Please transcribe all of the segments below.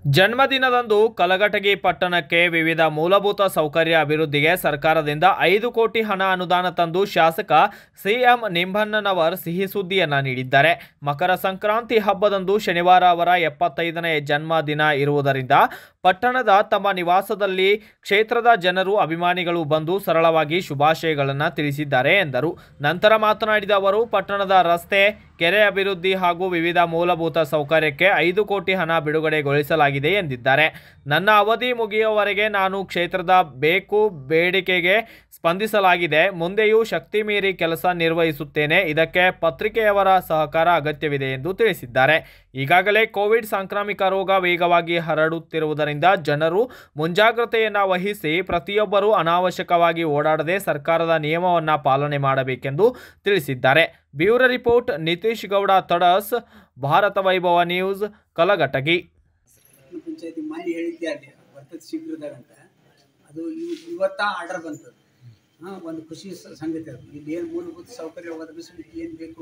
ಜನ್ಮದಿನದಂದು ಕಲಘಟಗಿ ಪಟ್ಟಣಕ್ಕೆ ವಿವಿಧ ಮೂಲಭೂತ ಸೌಕರ್ಯ ಅಭಿವೃದ್ಧಿಗೆ ಸರ್ಕಾರದಿಂದ ಐದು ಕೋಟಿ ಹಣ ಅನುದಾನ ತಂದು ಶಾಸಕ ಸಿಎಂ ನಿಂಬಣ್ಣನವರ್ ಸಿಹಿ ಸುದ್ದಿಯನ್ನ ನೀಡಿದ್ದಾರೆ ಮಕರ ಸಂಕ್ರಾಂತಿ ಹಬ್ಬದಂದು ಶನಿವಾರ ಅವರ ಎಪ್ಪತ್ತೈದನೇ ಜನ್ಮ ದಿನ ಇರುವುದರಿಂದ ಪಟ್ಟಣದ ತಮ್ಮ ನಿವಾಸದಲ್ಲಿ ಕ್ಷೇತ್ರದ ಜನರು ಅಭಿಮಾನಿಗಳು ಬಂದು ಸರಳವಾಗಿ ಶುಭಾಶಯಗಳನ್ನು ತಿಳಿಸಿದ್ದಾರೆ ಎಂದರು ನಂತರ ಮಾತನಾಡಿದ ಅವರು ಪಟ್ಟಣದ ರಸ್ತೆ ಕೆರೆ ಅಭಿವೃದ್ಧಿ ಹಾಗೂ ವಿವಿಧ ಮೂಲಭೂತ ಸೌಕರ್ಯಕ್ಕೆ ಐದು ಕೋಟಿ ಹಣ ಬಿಡುಗಡೆಗೊಳಿಸಲಾಗಿದೆ ಎಂದಿದ್ದಾರೆ ನನ್ನ ಅವಧಿ ಮುಗಿಯುವವರೆಗೆ ನಾನು ಕ್ಷೇತ್ರದ ಬೇಕು ಬೇಡಿಕೆಗೆ ಸ್ಪಂದಿಸಲಾಗಿದೆ ಮುಂದೆಯೂ ಶಕ್ತಿ ಮೀರಿ ಕೆಲಸ ನಿರ್ವಹಿಸುತ್ತೇನೆ ಇದಕ್ಕೆ ಪತ್ರಿಕೆಯವರ ಸಹಕಾರ ಅಗತ್ಯವಿದೆ ಎಂದು ತಿಳಿಸಿದ್ದಾರೆ ಈಗಾಗಲೇ ಕೋವಿಡ್ ಸಾಂಕ್ರಾಮಿಕ ರೋಗ ವೇಗವಾಗಿ ಹರಡುತ್ತಿರುವುದರಿಂದ ಜನರು ಮುಂಜಾಗ್ರತೆಯನ್ನು ವಹಿಸಿ ಪ್ರತಿಯೊಬ್ಬರೂ ಅನಾವಶ್ಯಕವಾಗಿ ಓಡಾಡದೆ ಸರ್ಕಾರದ ನಿಯಮವನ್ನು ಪಾಲನೆ ಮಾಡಬೇಕೆಂದು ತಿಳಿಸಿದ್ದಾರೆ bureau report Nitish Gowda Tadas Bharat Vaibhav news Kalghatgi ಗ್ರಾಮ ಪಂಚಾಯತಿ ಮನೆ ಹೇಳಿದ್ದೆ ಅಲ್ಲಿ ಬರ್ತದೆ ಶೀಘ್ರದಾಗ ಅಂತ ಅದು ಇವ್- ಇವತ್ತ ಆರ್ಡರ್ ಬಂತದ್ದು ಹಾಂ ಒಂದು ಖುಷಿ ಸ- ಸಂಗತಿ ಅದು ಇಲ್ಲಿ ಏನು ಮೂಲಭೂತ ಸೌಕರ್ಯ ಒದಗಿಸ್ಲಿಕ್ಕೆ ಏನು ಬೇಕು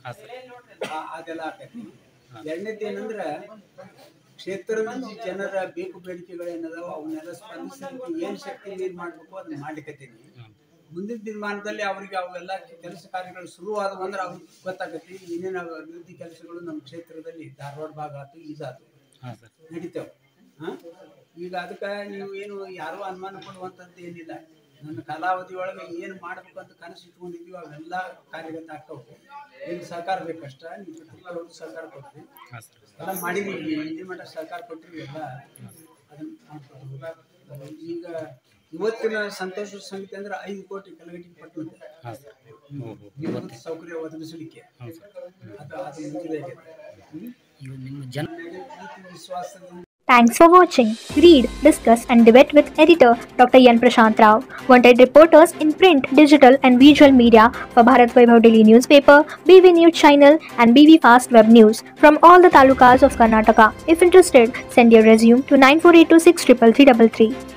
ಆ- ಅದೆಲ್ಲ ಆಕೈತಿ ಎರಡನೇದು ಏನಂದ್ರೆ ಕ್ಷೇತ್ರದ ಜನರ ಬೇಕು ಬೇಡಿಕೆಗಳು ಏನದಾವ ಅವನ್ನೆಲ್ಲ ಸ್ಪಂದಿಸಲಿಕ್ಕೆ ಏನು ಶಕ್ತಿ ಏನು ಮಾಡಬೇಕು ಅದನ್ನ ಮಾಡ್ಲಿಕ್ಕತ್ತೀನಿ ಮುಂದಿನ ದಿನಮಾನದಲ್ಲಿ ಅವರಿಗೆ ಅವೆಲ್ಲ ಕೆಲಸ ಕಾರ್ಯಗಳು ಶುರುವಾದವು ಅಂದ್ರೆ ಅವ್ರಿಗೆ ಗೊತ್ತಾಗತ್ತೆ ಏನೇನು ಅಭಿವೃದ್ಧಿ ಕೆಲಸಗಳು ನಮ್ಮ ಕ್ಷೇತ್ರದಲ್ಲಿ ಧಾರವಾಡ ಭಾಗ ಆಯ್ತು ಇದಾತು ನಡೀತೇವೆ ಹಾಂ ಈಗ ಅದಕ್ಕೆ ನೀವು ಏನು ಯಾರೂ ಅನುಮಾನ ಪಡುವಂಥದ್ದು ಏನಿಲ್ಲ ನನ್ನ ಕಾಲಾವಧಿ ಒಳಗೆ ಏನು ಮಾಡಬೇಕು ಅಂತ ಕನಸು ಇಟ್ಕೊಂಡಿದ್ದೀವಿ ಅವೆಲ್ಲ ಕಾರ್ಯಗತ ಆಗ್ತಾವೆ ಏನು ಸಹಕಾರ ಬೇಕಷ್ಟ ನೀವು ಪ್ರತಿಯೊಬ್ಬರು ಸಹಕಾರ ಕೊಟ್ರಿ ಎಲ್ಲ ಮಾಡಿದೀವಿ ಇಲ್ಲಿ ಮಟ್ಟ ಸಹಕಾರ ಕೊಟ್ಟಿರಿ ಎಲ್ಲ ಅದನ್ನ ಮಾಡ್ಕೊತೀವಿ. ಈಗ ಇವತ್ತಿನ ಸಂತೋಷದ ಸಂಗತಿ ಅಂದ್ರೆ ಐದು ಕೋಟಿ ಕಲಗಟ್ಟಿ ಪಟ್ಟಣಕ್ಕೆ ಮೂಲಭೂತ ಸೌಕರ್ಯ ಒದಗಿಸಲಿಕ್ಕೆ ಅದು ಅದು ಮಂಜೂರಿ ಆಗೈತೆ ಹ್ಮ್? ಪ್ರೀತಿ ವಿಶ್ವಾಸದಿಂದ Thanks for watching. Read, discuss, and debate with editor Dr. Yan Prashant Rao. Wanted reporters in print, digital, and visual media for Bharat Vaibhav Daily newspaper, BV News channel, and BV Fast Web News from all the talukas of Karnataka. If interested, send your resume to 9482633333.